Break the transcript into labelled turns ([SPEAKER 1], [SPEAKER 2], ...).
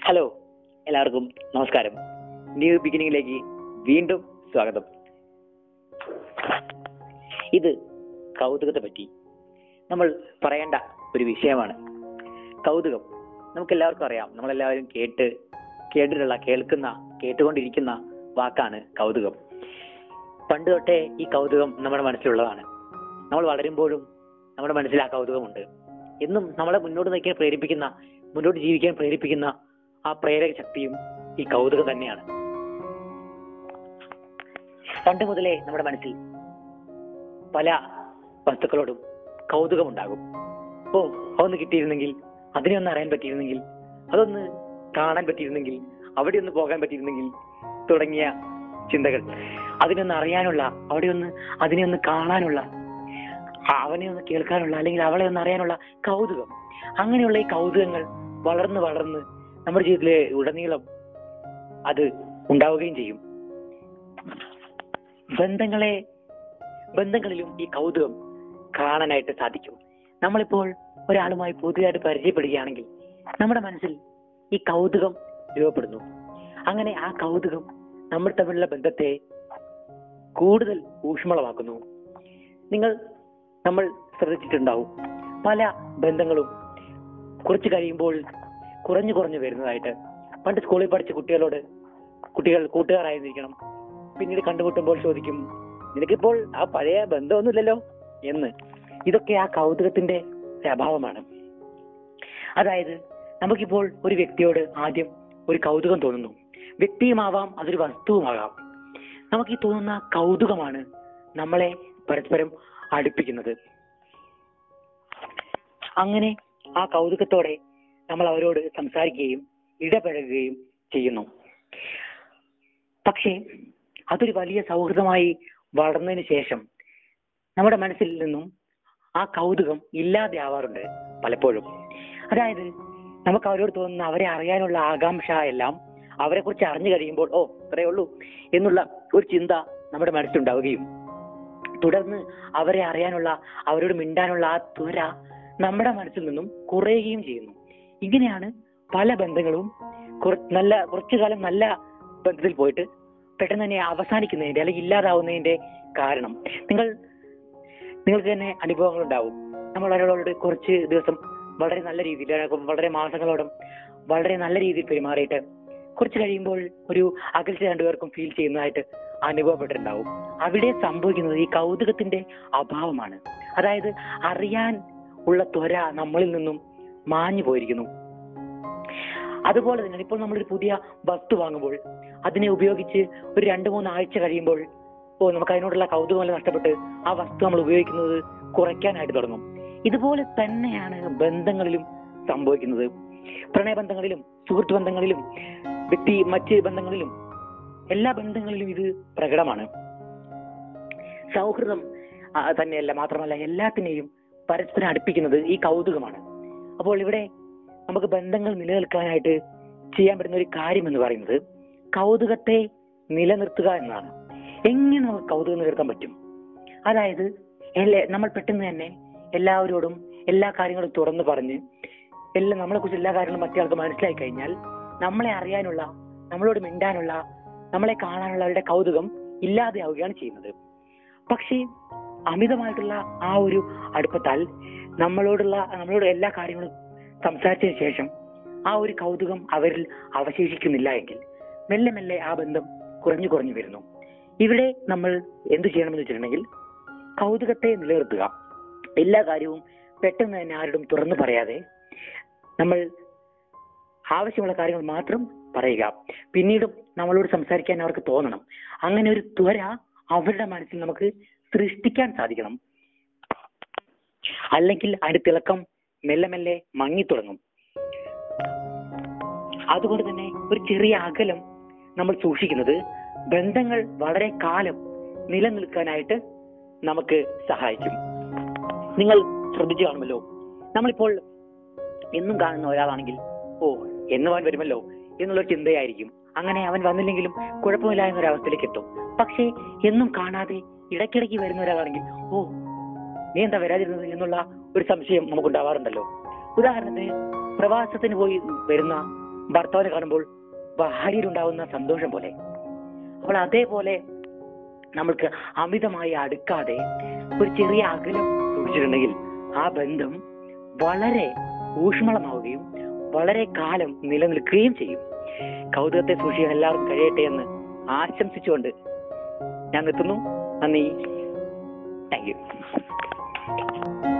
[SPEAKER 1] hello എല്ലാവർക്കും നമസ്കാരം new ബിഗിനിങ്ങിലേക്ക് വീണ്ടും സ്വാഗതം ഇത് കൗതുകത്തെ പറ്റി നമ്മൾ പറയേണ്ട ഒരു വിഷയമാണ് കൗതുകം നമുക്ക് എല്ലാവർക്കും അറിയാം നമ്മളെല്ലാവരും കേട്ട് കേട്ടിട്ടുള്ള കേൾക്കുന്ന കേട്ടുകൊണ്ടിരിക്കുന്ന വാക്കാണ് കൗതുകം പണ്ട് തൊട്ടേ ഈ കൗതുകം നമ്മുടെ മനസ്സിലുള്ളതാണ് നമ്മൾ വളരുമ്പോഴും നമ്മുടെ മനസ്സിൽ ആ കൗതുകമുണ്ട് എന്നും നമ്മളെ മുന്നോട്ട് നയിക്കാൻ പ്രേരിപ്പിക്കുന്ന മുന്നോട്ട് ജീവിക്കാൻ പ്രേരിപ്പിക്കുന്ന ആ പ്രേരക ശക്തിയും ഈ കൗതുകം തന്നെയാണ് പണ്ട് മുതലേ നമ്മുടെ മനസ്സിൽ പല വസ്തുക്കളോടും കൗതുകമുണ്ടാകും ഓ അതൊന്ന് കിട്ടിയിരുന്നെങ്കിൽ അതിനെ ഒന്ന് അറിയാൻ പറ്റിയിരുന്നെങ്കിൽ അതൊന്ന് കാണാൻ പറ്റിയിരുന്നെങ്കിൽ അവിടെ ഒന്ന് പോകാൻ പറ്റിയിരുന്നെങ്കിൽ തുടങ്ങിയ ചിന്തകൾ അതിനൊന്ന് അറിയാനുള്ള അവിടെ ഒന്ന് അതിനെ ഒന്ന് കാണാനുള്ള ആ, അവനെ ഒന്ന് കേൾക്കാനുള്ള അല്ലെങ്കിൽ അവളെ ഒന്ന് അറിയാനുള്ള കൗതുകം അങ്ങനെയുള്ള ഈ കൗതുകങ്ങൾ വളർന്ന് വളർന്ന് നമ്മുടെ ജീവിതത്തിലെ ഉടനീളം അത് ഉണ്ടാവുകയും ചെയ്യും ബന്ധങ്ങളെ ബന്ധങ്ങളിലും ഈ കൗതുകം കാണാനായിട്ട് സാധിക്കും നമ്മളിപ്പോൾ ഒരാളുമായി പുതിയതായിട്ട് പരിചയപ്പെടുകയാണെങ്കിൽ നമ്മുടെ മനസ്സിൽ ഈ കൗതുകം രൂപപ്പെടുന്നു അങ്ങനെ ആ കൗതുകം നമ്മൾ തമ്മിലുള്ള ബന്ധത്തെ കൂടുതൽ ഊഷ്മളമാക്കുന്നു നിങ്ങൾ നമ്മൾ ശ്രദ്ധിച്ചിട്ടുണ്ടാവും പല ബന്ധങ്ങളും കുറച്ച് കഴിയുമ്പോൾ കുറഞ്ഞു കുറഞ്ഞു വരുന്നതായിട്ട് പണ്ട് സ്കൂളിൽ പഠിച്ച കുട്ടികളോട് കുട്ടികൾ കൂട്ടുകാരായിരിക്കണം പിന്നീട് കണ്ടുമുട്ടുമ്പോൾ ചോദിക്കും നിനക്കിപ്പോൾ ആ പഴയ ബന്ധമൊന്നുമില്ലല്ലോ എന്ന് ഇതൊക്കെ ആ കൗതുകത്തിന്റെ അഭാവമാണ് അതായത് നമുക്കിപ്പോൾ ഒരു വ്യക്തിയോട് ആദ്യം ഒരു കൗതുകം തോന്നുന്നു വ്യക്തിയുമാവാം അതൊരു വസ്തുവുമാകാം നമുക്ക് ഈ തോന്നുന്ന കൗതുകമാണ് നമ്മളെ പരസ്പരം അടുപ്പിക്കുന്നത് അങ്ങനെ ആ കൗതുകത്തോടെ നമ്മൾ അവരോട് സംസാരിക്കുകയും ഇടപഴകുകയും ചെയ്യുന്നു പക്ഷേ അതൊരു വലിയ സൗഹൃദമായി വളർന്നതിന് ശേഷം നമ്മുടെ മനസ്സിൽ നിന്നും ആ കൗതുകം ഇല്ലാതെ ആവാറുണ്ട് പലപ്പോഴും അതായത് നമുക്ക് അവരോട് തോന്നുന്ന അവരെ അറിയാനുള്ള ആകാംക്ഷ എല്ലാം അവരെ കുറിച്ച് അറിഞ്ഞു കഴിയുമ്പോൾ ഓ ഇത്രയേ ഉള്ളൂ എന്നുള്ള ഒരു ചിന്ത നമ്മുടെ മനസ്സിലുണ്ടാവുകയും തുടർന്ന് അവരെ അറിയാനുള്ള അവരോട് മിണ്ടാനുള്ള ആ ത്വര നമ്മുടെ മനസ്സിൽ നിന്നും കുറയുകയും ചെയ്യുന്നു ഇങ്ങനെയാണ് പല ബന്ധങ്ങളും കുറ- നല്ല കുറച്ചു കാലം നല്ല ബന്ധത്തിൽ പോയിട്ട് പെട്ടെന്ന് തന്നെ അവസാനിക്കുന്നതിന്റെ അല്ലെങ്കിൽ ഇല്ലാതാവുന്നതിന്റെ കാരണം നിങ്ങൾ നിങ്ങൾക്ക് തന്നെ അനുഭവങ്ങൾ ഉണ്ടാവും നമ്മൾ ഒരാളോട് കുറച്ച് ദിവസം വളരെ നല്ല രീതിയിൽ അല്ലെങ്കിൽ വളരെ മാസങ്ങളോടും വളരെ നല്ല രീതിയിൽ പെരുമാറിയിട്ട് കുറച്ച് കഴിയുമ്പോൾ ഒരു അകൽച്ച രണ്ടുപേർക്കും ഫീൽ ചെയ്യുന്നതായിട്ട് അനുഭവപ്പെട്ടിട്ടുണ്ടാവും അവിടെ സംഭവിക്കുന്നത് ഈ കൗതുകത്തിന്റെ അഭാവമാണ് അതായത് അറിയാൻ ഉള്ള ത്വര നമ്മളിൽ നിന്നും മാഞ്ഞു പോയിരിക്കുന്നു അതുപോലെ തന്നെ ഇപ്പോൾ നമ്മളൊരു പുതിയ വസ്തു വാങ്ങുമ്പോൾ അതിനെ ഉപയോഗിച്ച് ഒരു രണ്ട് മൂന്ന് ആഴ്ച കഴിയുമ്പോൾ ഓ നമുക്ക് അതിനോടുള്ള കൗതുകമെല്ലാം നഷ്ടപ്പെട്ട് ആ വസ്തു നമ്മൾ ഉപയോഗിക്കുന്നത് കുറയ്ക്കാനായിട്ട് തുടങ്ങും ഇതുപോലെ തന്നെയാണ് ബന്ധങ്ങളിലും സംഭവിക്കുന്നത് പ്രണയബന്ധങ്ങളിലും സുഹൃത്ത് ബന്ധങ്ങളിലും വ്യക്തി മറ്റ് ബന്ധങ്ങളിലും എല്ലാ ബന്ധങ്ങളിലും ഇത് പ്രകടമാണ് സൗഹൃദം ആ, തന്നെയല്ല മാത്രമല്ല എല്ലാത്തിനെയും പരസ്പരം അടുപ്പിക്കുന്നത് ഈ കൗതുകമാണ് അപ്പോൾ ഇവിടെ നമുക്ക് ബന്ധങ്ങൾ നിലനിൽക്കാനായിട്ട് ചെയ്യാൻ പറ്റുന്ന ഒരു കാര്യം എന്ന് പറയുന്നത് കൗതുകത്തെ നിലനിർത്തുക എന്നതാണ് എങ്ങനെ നമുക്ക് കൗതുകം നിലനിർത്താൻ പറ്റും അതായത് എല്ലാ നമ്മൾ പെട്ടെന്ന് തന്നെ എല്ലാവരോടും എല്ലാ കാര്യങ്ങളും തുറന്നു പറഞ്ഞ് എല്ലാം നമ്മളെ കുറിച്ച് എല്ലാ കാര്യങ്ങളും മറ്റേ മനസ്സിലായി കഴിഞ്ഞാൽ നമ്മളെ അറിയാനുള്ള നമ്മളോട് മിണ്ടാനുള്ള നമ്മളെ കാണാനുള്ള അവരുടെ കൗതുകം ഇല്ലാതെയാവുകയാണ് ചെയ്യുന്നത് പക്ഷേ അമിതമായിട്ടുള്ള ആ ഒരു അടുപ്പത്താൽ നമ്മളോടുള്ള നമ്മളോട് എല്ലാ കാര്യങ്ങളും സംസാരിച്ചതിന് ശേഷം ആ ഒരു കൗതുകം അവരിൽ അവശേഷിക്കുന്നില്ല എങ്കിൽ മെല്ലെ മെല്ലെ ആ ബന്ധം കുറഞ്ഞു കുറഞ്ഞു വരുന്നു ഇവിടെ നമ്മൾ എന്ത് ചെയ്യണമെന്ന് വെച്ചിട്ടുണ്ടെങ്കിൽ കൗതുകത്തെ നിലനിർത്തുക എല്ലാ കാര്യവും പെട്ടെന്ന് തന്നെ ആരോടും തുറന്നു പറയാതെ നമ്മൾ ആവശ്യമുള്ള കാര്യങ്ങൾ മാത്രം പറയുക പിന്നീടും നമ്മളോട് സംസാരിക്കാൻ അവർക്ക് തോന്നണം അങ്ങനെ ഒരു ത്വര അവരുടെ മനസ്സിൽ നമുക്ക് സൃഷ്ടിക്കാൻ സാധിക്കണം അല്ലെങ്കിൽ അതിന്റെ തിളക്കം മെല്ലെ മെല്ലെ മങ്ങിത്തുടങ്ങും അതുകൊണ്ട് തന്നെ ഒരു ചെറിയ അകലം നമ്മൾ സൂക്ഷിക്കുന്നത് ബന്ധങ്ങൾ വളരെ കാലം നിലനിൽക്കാനായിട്ട് നമുക്ക് സഹായിക്കും നിങ്ങൾ ശ്രദ്ധിച്ചു കാണുമല്ലോ നമ്മളിപ്പോൾ എന്നും കാണുന്ന ഒരാളാണെങ്കിൽ ഓ എന്ന് അവൻ വരുമല്ലോ എന്നുള്ളൊരു ചിന്തയായിരിക്കും അങ്ങനെ അവൻ വന്നില്ലെങ്കിലും കുഴപ്പമില്ല എന്നൊരവസ്ഥയിലേക്ക് എത്തും പക്ഷേ എന്നും കാണാതെ ഇടയ്ക്കിടയ്ക്ക് വരുന്ന ഒരാളാണെങ്കിൽ ഓ നീ എന്താ വരാതിരുന്നത് എന്നുള്ള ഒരു സംശയം നമുക്കുണ്ടാവാറുണ്ടല്ലോ ഉദാഹരണത്തിന് പ്രവാസത്തിന് പോയി വരുന്ന ഭർത്താവിനെ കാണുമ്പോൾ ഭാര്യയിലുണ്ടാവുന്ന സന്തോഷം പോലെ അപ്പോൾ അതേപോലെ നമ്മൾക്ക് അമിതമായി അടുക്കാതെ ഒരു ചെറിയ അകലം സൂക്ഷിച്ചിട്ടുണ്ടെങ്കിൽ ആ ബന്ധം വളരെ ഊഷ്മളമാവുകയും വളരെ കാലം നിലനിൽക്കുകയും ചെയ്യും കൗതുകത്തെ സൂക്ഷിക്കാൻ എല്ലാവർക്കും കഴിയട്ടെ എന്ന് ആശംസിച്ചുകൊണ്ട് ഞാൻ നിർത്തുന്നു നന്ദി താങ്ക് യു